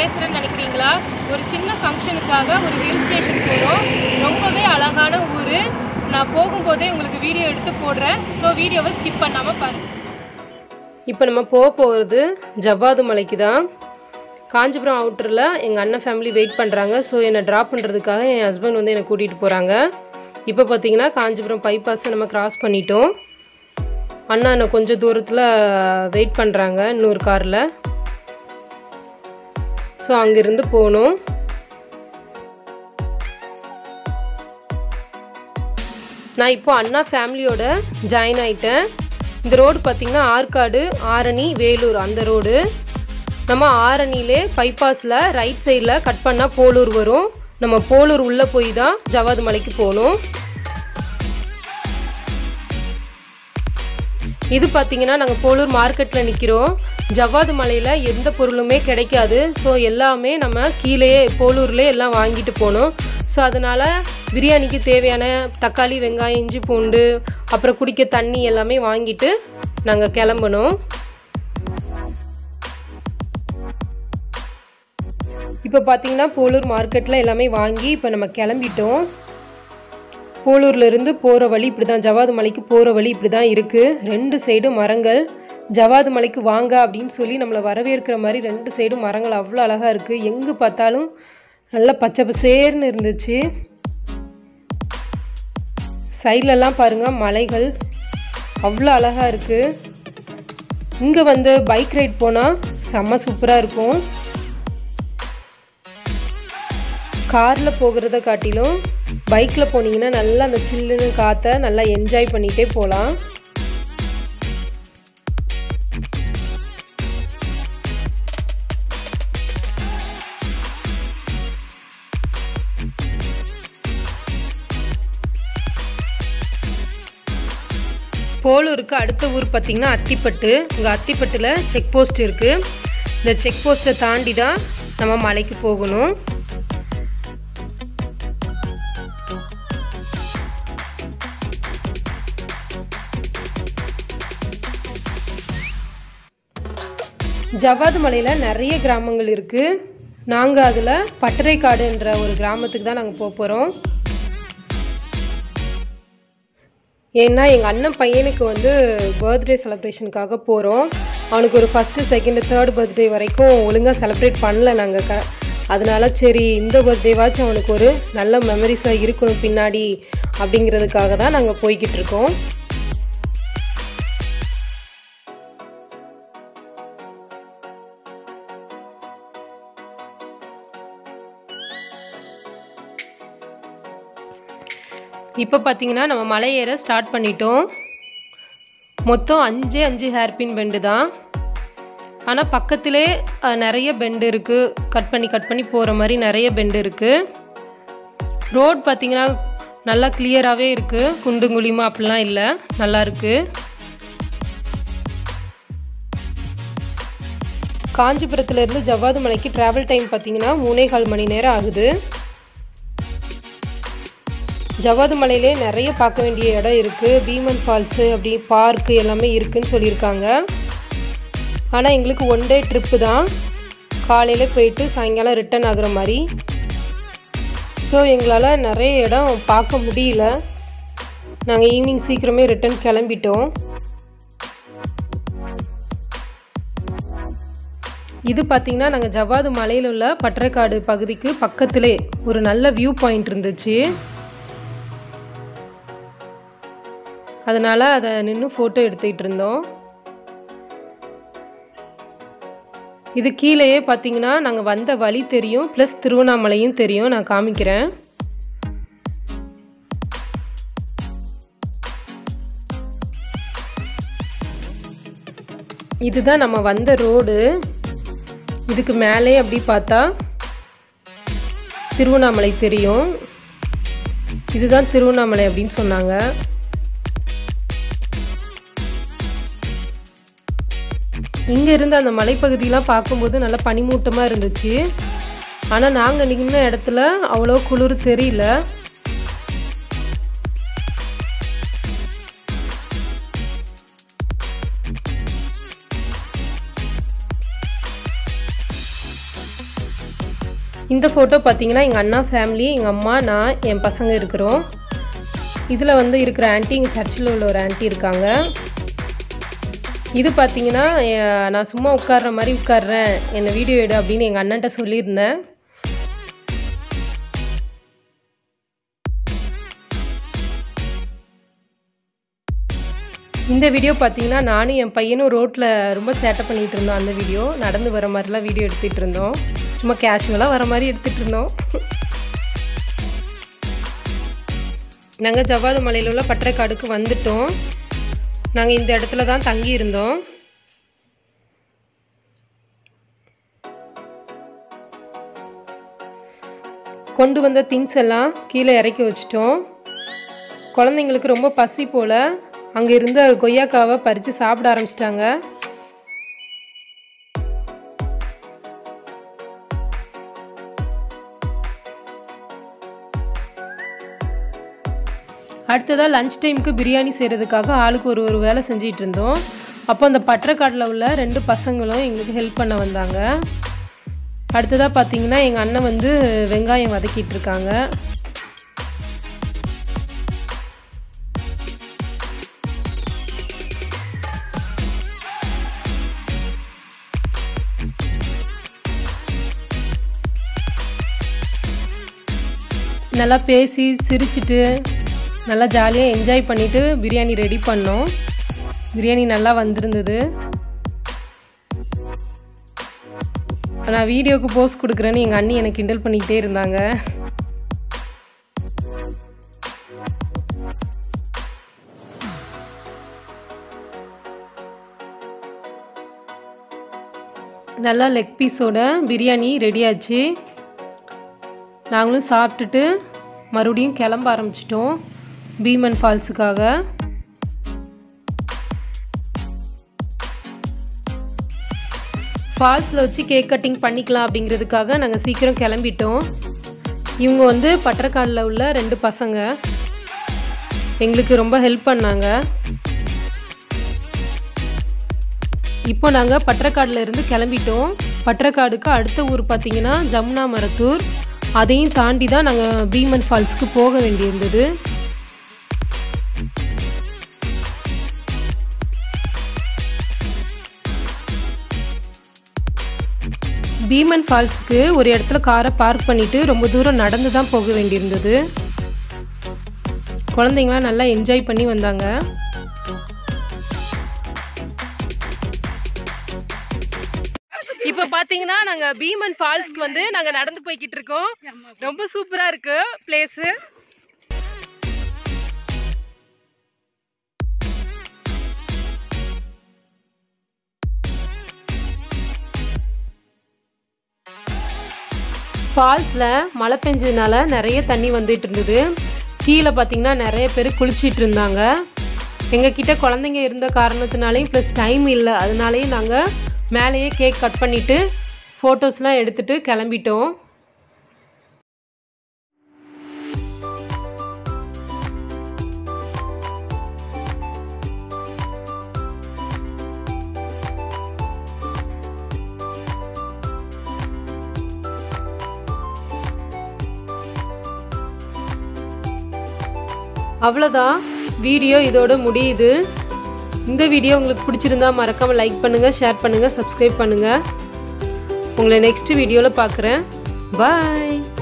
பேசுகிறேன்னு நினைக்கிறீங்களா ஒரு சின்ன ஃபங்க்ஷனுக்காக ஒரு ஹில் ஸ்டேஷன் போகிறோம் ரொம்பவே அழகான ஊர் நான் போகும்போதே உங்களுக்கு வீடியோ எடுத்து போடுறேன் ஸோ வீடியோவை ஸ்கிப் பண்ணாமல் பாருங்கள் இப்போ நம்ம போக போகிறது ஜவ்வாது மலைக்கு தான் காஞ்சிபுரம் அவுட்டரில் எங்கள் அண்ணன் ஃபேமிலி வெயிட் பண்ணுறாங்க ஸோ என்னை ட்ராப் பண்ணுறதுக்காக என் ஹஸ்பண்ட் வந்து என்னை கூட்டிகிட்டு போகிறாங்க இப்போ பார்த்தீங்கன்னா காஞ்சிபுரம் பைபாஸை நம்ம கிராஸ் பண்ணிட்டோம் அண்ணா என்னை கொஞ்சம் தூரத்தில் வெயிட் பண்ணுறாங்க இன்னொரு காரில் ஸோ அங்கேருந்து போகணும் நான் இப்போ அண்ணா ஃபேமிலியோட ஜாயின் ஆயிட்டேன் இந்த ரோடு பார்த்திங்கன்னா ஆற்காடு ஆரணி வேலூர் அந்த ரோடு நம்ம ஆரணியிலே பைபாஸில் ரைட் சைடில் கட் பண்ணால் போலூர் வரும் நம்ம போலூர் உள்ளே போய் தான் ஜவாது மலைக்கு போகணும் இது பார்த்தீங்கன்னா நாங்கள் போலூர் மார்க்கெட்டில் நிற்கிறோம் ஜவ்வாது மலையில் எந்த பொருளுமே கிடைக்காது ஸோ எல்லாமே நம்ம கீழேயே போலூர்லேயே எல்லாம் வாங்கிட்டு போகணும் ஸோ அதனால் பிரியாணிக்கு தேவையான தக்காளி வெங்காயம் இஞ்சி பூண்டு அப்புறம் குடிக்க தண்ணி எல்லாமே வாங்கிட்டு நாங்கள் கிளம்பணும் இப்போ பார்த்தீங்கன்னா போலூர் மார்க்கெட்டில் எல்லாமே வாங்கி இப்போ நம்ம கிளம்பிட்டோம் போலூர்லேருந்து போகிற வழி இப்படி தான் ஜவாது மலைக்கு போகிற வழி இப்படி தான் இருக்குது ரெண்டு சைடும் மரங்கள் ஜவாது மலைக்கு வாங்க அப்படின்னு சொல்லி நம்மளை வரவேற்கிற மாதிரி ரெண்டு சைடும் மரங்கள் அவ்வளோ அழகாக இருக்குது எங்கே பார்த்தாலும் நல்லா பச்சை பசேர்னு இருந்துச்சு சைட்லலாம் பாருங்கள் மலைகள் அவ்வளோ அழகாக இருக்குது இங்கே வந்து பைக் ரைட் போனால் செம்ம சூப்பராக இருக்கும் காரில் போகிறத காட்டிலும் பைக்கில் போனீங்கன்னா நல்லா அந்த சில்லுன்னு காற்றை நல்லா என்ஜாய் பண்ணிகிட்டே போகலாம் போலூருக்கு அடுத்த ஊர் பார்த்திங்கன்னா அத்திப்பட்டு இங்கே அத்திப்பட்டில் செக் போஸ்ட் இருக்குது இந்த செக் போஸ்ட்டை தாண்டி தான் நம்ம மலைக்கு போகணும் ஜவ்வாது மலையில் நிறைய கிராமங்கள் இருக்குது நாங்கள் அதில் பட்டறைக்காடுன்ற ஒரு கிராமத்துக்கு தான் நாங்கள் போக போகிறோம் ஏன்னா எங்கள் அண்ணன் பையனுக்கு வந்து பர்த்டே செலப்ரேஷனுக்காக போகிறோம் அவனுக்கு ஒரு ஃபஸ்ட்டு செகண்டு தேர்ட் பர்த்டே வரைக்கும் ஒழுங்காக செலிப்ரேட் பண்ணல நாங்கள் க அதனால சரி இந்த பர்த்டேவாச்சும் அவனுக்கு ஒரு நல்ல மெமரிஸாக இருக்கணும் பின்னாடி அப்படிங்கிறதுக்காக தான் நாங்கள் போய்கிட்டு இருக்கோம் இப்போ பார்த்தீங்கன்னா நம்ம மலை ஏற ஸ்டார்ட் பண்ணிட்டோம் மொத்தம் அஞ்சே அஞ்சு ஹேர்பின் பெண்டு தான் ஆனால் பக்கத்திலே அஹ், நிறைய பெண்டு இருக்குது கட் பண்ணி கட் பண்ணி போகிற மாதிரி நிறைய பெண்டு இருக்குது ரோட் பார்த்தீங்கன்னா நல்லா கிளியராகவே இருக்குது குண்டும் குழியுமா அப்படிலாம் இல்லை நல்லா இருக்குது காஞ்சிபுரத்துலேருந்து ஜவ்வாது மலைக்கு ட்ராவல் டைம் பார்த்தீங்கன்னா மூணே கால் மணி நேரம் ஆகுது ஜவ்வாது மலையிலே நிறைய பார்க்க வேண்டிய இடம் இருக்குது பீமன் ஃபால்ஸு அப்படி பார்க்கு எல்லாமே இருக்குன்னு சொல்லியிருக்காங்க ஆனால் எங்களுக்கு ஒன் டே ட்ரிப்பு தான் காலையில் போயிட்டு சாயங்காலம் ரிட்டர்ன் ஆகுற மாதிரி ஸோ எங்களால் நிறைய இடம் பார்க்க முடியல நாங்கள் ஈவினிங் சீக்கிரமே ரிட்டர்ன் கிளம்பிட்டோம் இது பார்த்திங்கன்னா நாங்கள் ஜவ்வாது மலையில் உள்ள பட்டறைக்காடு பகுதிக்கு பக்கத்திலே ஒரு நல்ல வியூ பாயிண்ட் இருந்துச்சு அதனால் அதை நின்று ஃபோட்டோ எடுத்துக்கிட்டு இருந்தோம் இது கீழேயே பார்த்தீங்கன்னா நாங்கள் வந்த வழி தெரியும் ப்ளஸ் திருவண்ணாமலையும் தெரியும் நான் காமிக்கிறேன் இதுதான் நம்ம வந்த ரோடு இதுக்கு மேலே அப்படி பார்த்தா திருவண்ணாமலை தெரியும் இதுதான் திருவண்ணாமலை அப்படின்னு சொன்னாங்க இங்கே இருந்த அந்த மலைப்பகுதியெலாம் பார்க்கும்போது நல்லா பனிமூட்டமாக இருந்துச்சு ஆனால் நாங்கள் நின்ன இடத்துல அவ்வளோ குளிர் தெரியல இந்த ஃபோட்டோ பார்த்தீங்கன்னா எங்கள் அண்ணா ஃபேமிலி எங்கள் அம்மா நான் என் பசங்க இருக்கிறோம் இதில் வந்து இருக்கிற ஆன்ட்டி எங்கள் சர்ச்சில் உள்ள ஒரு ஆன்ட்டி இருக்காங்க இது பார்த்தீங்கன்னா எ- நான் சும்மா உட்கார்ற மாதிரி உட்கார்றேன் என்னை வீடியோ எடு அப்படின்னு எங்கள் அண்ணன்ட்ட சொல்லியிருந்தேன் இந்த வீடியோ பார்த்தீங்கன்னா நானும் என் பையனும் ரோட்டில் ரொம்ப சேட்டை பண்ணிகிட்டு இருந்தோம் அந்த வீடியோ நடந்து வர மாதிரிலாம் வீடியோ எடுத்துகிட்டு இருந்தோம் சும்மா கேஷுவலாக வர மாதிரி எடுத்துகிட்டு இருந்தோம் நாங்கள் ஜவ்வாது மலையில் உள்ள பட்டறைக்காடுக்கு வந்துட்டோம் நாங்கள் இந்த இடத்துல தான் தங்கி இருந்தோம் கொண்டு வந்த திங்ஸ் எல்லாம் கீழே இறக்கி வச்சிட்டோம் குழந்தைங்களுக்கு ரொம்ப பசி போல் அங்கே இருந்த கொய்யாக்காவை பறித்து சாப்பிட ஆரம்பிச்சிட்டாங்க அடுத்ததாக லஞ்ச் டைமுக்கு பிரியாணி செய்கிறதுக்காக ஆளுக்கு ஒரு ஒரு வேலை செஞ்சிட்டு இருந்தோம் அப்போ அந்த பட்டறைக்காட்டில் உள்ள ரெண்டு பசங்களும் எங்களுக்கு ஹெல்ப் பண்ண வந்தாங்க அடுத்ததாக பார்த்தீங்கன்னா எங்கள் அண்ணன் வந்து வெங்காயம் வதக்கிட்டு இருக்காங்க நல்லா பேசி சிரிச்சிட்டு நல்லா ஜாலியாக என்ஜாய் பண்ணிவிட்டு பிரியாணி ரெடி பண்ணோம் பிரியாணி நல்லா வந்திருந்தது நான் வீடியோக்கு போஸ்ட் கொடுக்குறேன்னு எங்கள் அண்ணி எனக்கு கிண்டல் பண்ணிக்கிட்டே இருந்தாங்க நல்லா லெக் பீஸோட பிரியாணி ரெடி ஆச்சு நாங்களும் சாப்பிட்டுட்டு மறுபடியும் கிளம்ப ஆரம்பிச்சிட்டோம் பீமன் ஃபால்ஸுக்காக ஃபால்ஸில் வச்சு கேக் கட்டிங் பண்ணிக்கலாம் அப்படிங்கிறதுக்காக நாங்கள் சீக்கிரம் கிளம்பிட்டோம் இவங்க வந்து பட்டறைக்காடில் உள்ள ரெண்டு பசங்க எங்களுக்கு ரொம்ப ஹெல்ப் பண்ணாங்க இப்போ நாங்கள் பட்டறைக்காடில் இருந்து கிளம்பிட்டோம் பட்டறைக்காடுக்கு அடுத்த ஊர் பார்த்தீங்கன்னா ஜமுனா மரத்தூர் அதையும் தாண்டி தான் நாங்கள் பீமன் ஃபால்ஸ்க்கு போக வேண்டியிருந்தது பீமன் ஃபால்ஸுக்கு ஒரு இடத்துல காரை பார்க் பண்ணிட்டு ரொம்ப தூரம் நடந்து தான் போக வேண்டியிருந்தது குழந்தைங்களாம் நல்லா என்ஜாய் பண்ணி வந்தாங்க இப்போ பார்த்தீங்கன்னா நாங்கள் பீமன் ஃபால்ஸ்க்கு வந்து நாங்கள் நடந்து போய்கிட்டு இருக்கோம் ரொம்ப சூப்பராக இருக்கு பிளேஸு ஃபால்ஸில் மழை பெஞ்சதுனால நிறைய தண்ணி வந்துட்டு இருந்தது கீழே பார்த்தீங்கன்னா நிறைய பேர் குளிச்சிட்டு இருந்தாங்க எங்ககிட்ட குழந்தைங்க இருந்த காரணத்தினாலையும் ப்ளஸ் டைம் இல்லை அதனாலேயும் நாங்கள் மேலேயே கேக் கட் பண்ணிவிட்டு ஃபோட்டோஸ்லாம் எடுத்துகிட்டு கிளம்பிட்டோம் அவ்வளோதான் வீடியோ இதோட முடியுது இந்த வீடியோ உங்களுக்கு பிடிச்சிருந்தா மறக்காமல் லைக் பண்ணுங்கள் ஷேர் பண்ணுங்கள் சப்ஸ்கிரைப் பண்ணுங்கள் உங்களை நெக்ஸ்ட் வீடியோவில் பார்க்குறேன் பாய்